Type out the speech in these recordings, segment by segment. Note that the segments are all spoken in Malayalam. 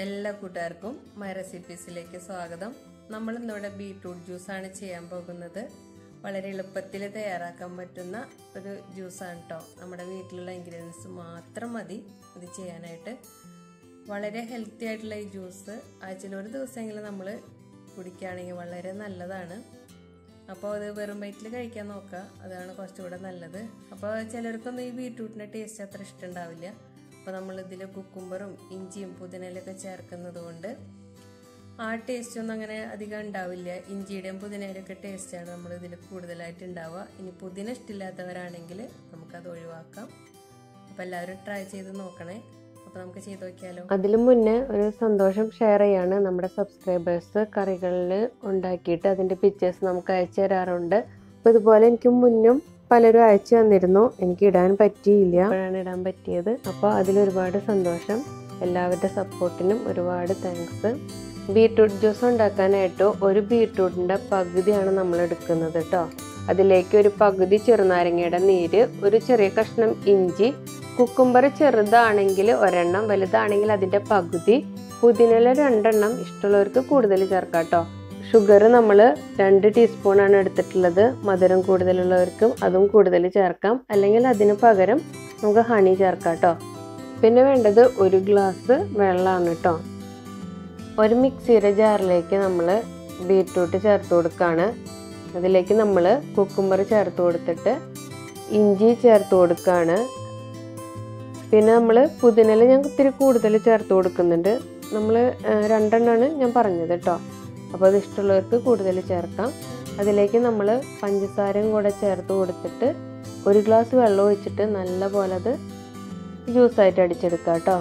എല്ലാ കൂട്ടുകാർക്കും മൈ റെസിപ്പീസിലേക്ക് സ്വാഗതം നമ്മൾ ഇന്നിവിടെ ബീട്രൂട്ട് ജ്യൂസാണ് ചെയ്യാൻ പോകുന്നത് വളരെ എളുപ്പത്തിൽ തയ്യാറാക്കാൻ പറ്റുന്ന ഒരു ജ്യൂസാണ് കേട്ടോ നമ്മുടെ വീട്ടിലുള്ള ഇൻഗ്രീഡിയൻസ് മാത്രം മതി ഇത് ചെയ്യാനായിട്ട് വളരെ ഹെൽത്തി ആയിട്ടുള്ള ഈ ജ്യൂസ് ആഴ്ചയിൽ ഒരു ദിവസമെങ്കിലും നമ്മൾ കുടിക്കുകയാണെങ്കിൽ വളരെ നല്ലതാണ് അപ്പോൾ അത് വെറും വയറ്റിൽ കഴിക്കാൻ നോക്കുക അതാണ് കുറച്ചുകൂടെ നല്ലത് അപ്പോൾ ചിലർക്കൊന്നും ഈ ബീട്രൂട്ടിൻ്റെ ടേസ്റ്റ് അത്ര ഇഷ്ടമുണ്ടാവില്ല അപ്പോൾ നമ്മൾ ഇതിൽ കുക്കുംബറും ഇഞ്ചിയും പുതിനയിലൊക്കെ ചേർക്കുന്നത് കൊണ്ട് ആ ടേസ്റ്റ് ഒന്നും അങ്ങനെ അധികം ഉണ്ടാവില്ല ഇഞ്ചിയുടെയും പുതിനയിലൊക്കെ ടേസ്റ്റാണ് നമ്മൾ ഇതിൽ കൂടുതലായിട്ട് ഉണ്ടാവുക ഇനി പുതിന ഇഷ്ടമില്ലാത്തവരാണെങ്കിൽ നമുക്കത് ഒഴിവാക്കാം അപ്പോൾ എല്ലാവരും ട്രൈ ചെയ്ത് നോക്കണേ അപ്പോൾ നമുക്ക് ചെയ്ത് നോക്കിയാലോ അതിനു മുന്നേ ഒരു സന്തോഷം ഷെയർ ചെയ്യാണ് നമ്മുടെ സബ്സ്ക്രൈബേഴ്സ് കറികളിൽ ഉണ്ടാക്കിയിട്ട് അതിൻ്റെ പിക്ചേഴ്സ് നമുക്ക് അയച്ചു തരാറുണ്ട് അപ്പോൾ ഇതുപോലെ എനിക്ക് മുന്നും പലരും അയച്ചു തന്നിരുന്നു എനിക്ക് ഇടാൻ പറ്റിയില്ല അപ്പോഴാണ് ഇടാൻ പറ്റിയത് അപ്പോൾ അതിലൊരുപാട് സന്തോഷം എല്ലാവരുടെ സപ്പോർട്ടിനും ഒരുപാട് താങ്ക്സ് ബീട്രൂട്ട് ജ്യൂസ് ഉണ്ടാക്കാനായിട്ട് ഒരു ബീട്രൂട്ടിൻ്റെ പകുതിയാണ് നമ്മൾ എടുക്കുന്നത് കേട്ടോ അതിലേക്ക് ഒരു പകുതി ചെറുനാരങ്ങയുടെ നീര് ഒരു ചെറിയ കഷ്ണം ഇഞ്ചി കുക്കുംബർ ചെറുതാണെങ്കിൽ ഒരെണ്ണം വലുതാണെങ്കിൽ അതിൻ്റെ പകുതി പുതിനയില രണ്ടെണ്ണം ഇഷ്ടമുള്ളവർക്ക് കൂടുതൽ ചേർക്കാം കേട്ടോ ഷുഗർ നമ്മൾ രണ്ട് ടീസ്പൂണാണ് എടുത്തിട്ടുള്ളത് മധുരം കൂടുതലുള്ളവർക്ക് അതും കൂടുതൽ ചേർക്കാം അല്ലെങ്കിൽ അതിന് പകരം നമുക്ക് ഹണി ചേർക്കാം കേട്ടോ പിന്നെ വേണ്ടത് ഒരു ഗ്ലാസ് വെള്ളമാണ് കേട്ടോ ഒരു മിക്സിയുടെ ജാറിലേക്ക് നമ്മൾ ബീട്രൂട്ട് ചേർത്ത് കൊടുക്കുകയാണ് അതിലേക്ക് നമ്മൾ കുക്കുംബർ ചേർത്ത് കൊടുത്തിട്ട് ഇഞ്ചി ചേർത്ത് കൊടുക്കുകയാണ് പിന്നെ നമ്മൾ പുതിനയില ഞാൻ ഇത്തിരി കൂടുതൽ ചേർത്ത് കൊടുക്കുന്നുണ്ട് നമ്മൾ രണ്ടെണ്ണമാണ് ഞാൻ പറഞ്ഞത് കേട്ടോ അപ്പോൾ അത് ഇഷ്ടമുള്ളവർക്ക് കൂടുതൽ ചേർക്കാം അതിലേക്ക് നമ്മൾ പഞ്ചസാരയും കൂടെ ചേർത്ത് കൊടുത്തിട്ട് ഒരു ഗ്ലാസ് വെള്ളം ഒഴിച്ചിട്ട് നല്ല പോലെ അത് ജ്യൂസായിട്ട് അടിച്ചെടുക്കാം കേട്ടോ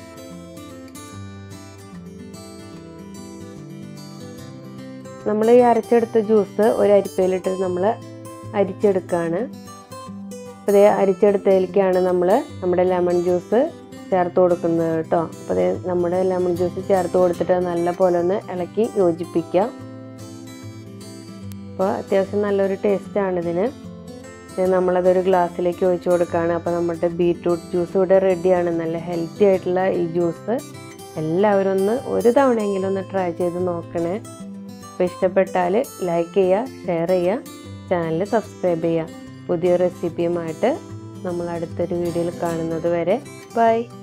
നമ്മൾ ഈ അരച്ചെടുത്ത ജ്യൂസ് ഒരു അരിപ്പയിലിട്ട് നമ്മൾ അരിച്ചെടുക്കുകയാണ് അതേ അരിച്ചെടുത്തതിലേക്കാണ് നമ്മൾ നമ്മുടെ ലെമൺ ജ്യൂസ് ചേർത്ത് കൊടുക്കുന്നത് കേട്ടോ അപ്പോൾ അതേ നമ്മുടെ ലെമൺ ജ്യൂസ് ചേർത്ത് കൊടുത്തിട്ട് നല്ല പോലെ ഒന്ന് ഇളക്കി യോജിപ്പിക്കുക അപ്പോൾ അത്യാവശ്യം നല്ലൊരു ടേസ്റ്റാണ് ഇതിന് നമ്മളതൊരു ഗ്ലാസ്സിലേക്ക് ഒഴിച്ചു കൊടുക്കുകയാണ് അപ്പോൾ നമ്മുടെ ബീട്രൂട്ട് ജ്യൂസ് ഇവിടെ റെഡിയാണ് നല്ല ഹെൽത്തി ആയിട്ടുള്ള ഈ ജ്യൂസ് എല്ലാവരും ഒന്ന് ഒരു തവണയെങ്കിലും ഒന്ന് ട്രൈ ചെയ്ത് നോക്കണേ അപ്പോൾ ഇഷ്ടപ്പെട്ടാൽ ലൈക്ക് ചെയ്യുക ഷെയർ ചെയ്യുക ചാനൽ സബ്സ്ക്രൈബ് ചെയ്യുക പുതിയ റെസിപ്പിയുമായിട്ട് നമ്മൾ അടുത്തൊരു വീഡിയോയിൽ കാണുന്നത് വരെ ബൈ